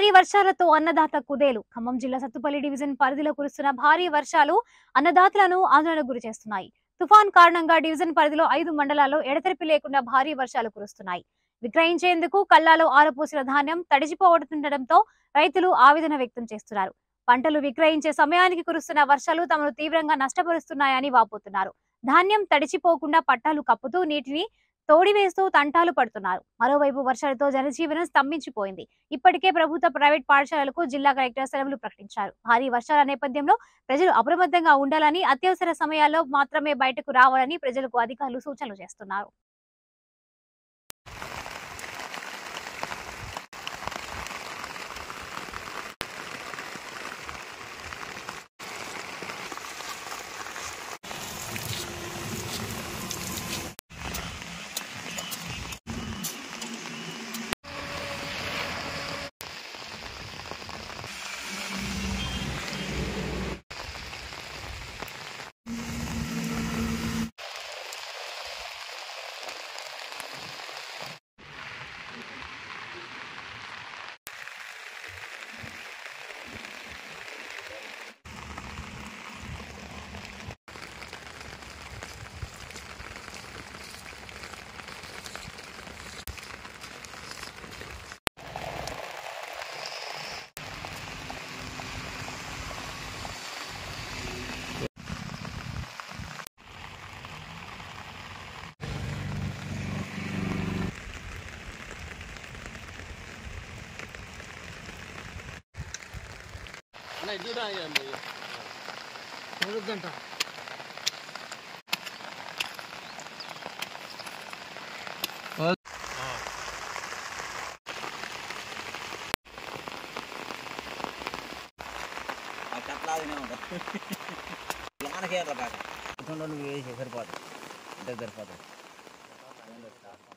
భారీ వర్షాలతో అన్నదాత కుదేలు ఖమ్మం జిల్లా సత్తుపల్లి డివిజన్ పరిధిలో కురుస్తున్న భారీ వర్షాలు అన్నదాతలను ఆందోళనకు గురి చేస్తున్నాయి తుఫాన్ కారణంగా డివిజన్ పరిధిలో ఐదు మండలాల్లో ఎడతెరిపి లేకుండా భారీ వర్షాలు కురుస్తున్నాయి విక్రయించేందుకు కల్లాలో ఆరపోసిన ధాన్యం తడిచిపోతుండటంతో రైతులు ఆవేదన వ్యక్తం చేస్తున్నారు పంటలు విక్రయించే సమయానికి కురుస్తున్న వర్షాలు తమను తీవ్రంగా నష్టపరుస్తున్నాయని వాపోతున్నారు ధాన్యం తడిచిపోకుండా పట్టాలు కప్పుతూ నీటిని తోడివేస్తూ తంటాలు పడుతున్నారు మరోవైపు వర్షాలతో జనజీవనం స్తంభించిపోయింది ఇప్పటికే ప్రభుత్వ ప్రైవేట్ పాఠశాలలకు జిల్లా కలెక్టర్ సెలవులు ప్రకటించారు భారీ వర్షాల నేపథ్యంలో ప్రజలు అప్రమత్తంగా ఉండాలని అత్యవసర సమయాల్లో మాత్రమే బయటకు రావాలని ప్రజలకు అధికారులు సూచనలు చేస్తున్నారు జరుగుద్దంట కట్లాదినే ఉంటుంది లోనకి వెళ్ళరు కాక ఇటువంటి నువ్వు వేసి సరిపోతుంది అంటే సరిపోతుంది